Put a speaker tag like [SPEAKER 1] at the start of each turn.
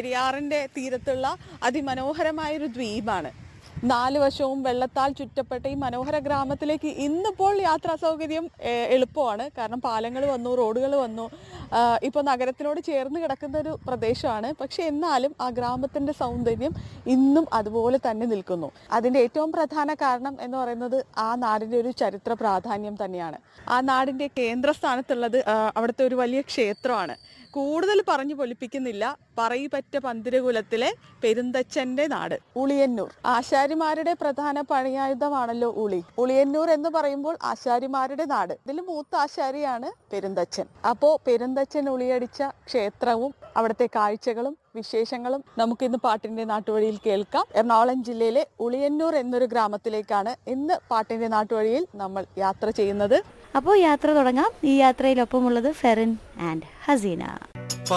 [SPEAKER 1] പെരിയാറിന്റെ തീരത്തുള്ള അതിമനോഹരമായൊരു ദ്വീപാണ് നാല് വശവും വെള്ളത്താൽ ചുറ്റപ്പെട്ട ഈ മനോഹര ഗ്രാമത്തിലേക്ക് ഇന്നിപ്പോൾ യാത്രാ സൗകര്യം ഏഹ്, എളുപ്പമാണ് കാരണം പാലങ്ങൾ വന്നു റോഡുകൾ വന്നു ആഹ്, ഇപ്പോൾ നഗരത്തിനോട് ചേർന്ന് കിടക്കുന്ന ഒരു പ്രദേശമാണ് പക്ഷെ എന്നാലും ആ ഗ്രാമത്തിന്റെ സൗന്ദര്യം ഇന്നും അതുപോലെ തന്നെ നിൽക്കുന്നു അതിന്റെ ഏറ്റവും പ്രധാന കാരണം എന്ന് പറയുന്നത് ആ നാടിന്റെ ഒരു ചരിത്ര പ്രാധാന്യം തന്നെയാണ് ആ നാടിന്റെ കേന്ദ്രസ്ഥാനത്തുള്ളത് ആഹ്, അവിടുത്തെ ഒരു വലിയ ക്ഷേത്രമാണ് കൂടുതൽ പറഞ്ഞു പൊലിപ്പിക്കുന്നില്ല പറയിപ്പറ്റ പന്തിരകുലത്തിലെ പെരുന്തച്ചന്റെ നാട് ഉളിയന്നൂർ ആശാരിമാരുടെ പ്രധാന പണിയായുധമാണല്ലോ ഉളി ഉളിയന്നൂർ എന്ന് പറയുമ്പോൾ ആശാരിമാരുടെ നാട് ഇതിൽ മൂത്ത ആശാരിയാണ് പെരുന്തച്ചൻ അപ്പോ പെരുന്തച്ചൻ ഉളിയടിച്ച ക്ഷേത്രവും അവിടുത്തെ കാഴ്ചകളും വിശേഷങ്ങളും നമുക്കിന്ന് പാട്ടിന്റെ നാട്ടുവഴിയിൽ കേൾക്കാം എറണാകുളം ജില്ലയിലെ ഉളിയന്നൂർ എന്നൊരു ഗ്രാമത്തിലേക്കാണ് ഇന്ന് പാട്ടിന്റെ നാട്ടുവഴിയിൽ നമ്മൾ യാത്ര ചെയ്യുന്നത്
[SPEAKER 2] അപ്പോൾ യാത്ര തുടങ്ങാം ഈ യാത്രയിലൊപ്പമുള്ളത് ഫെറിൻ ആൻഡ് ഹസീന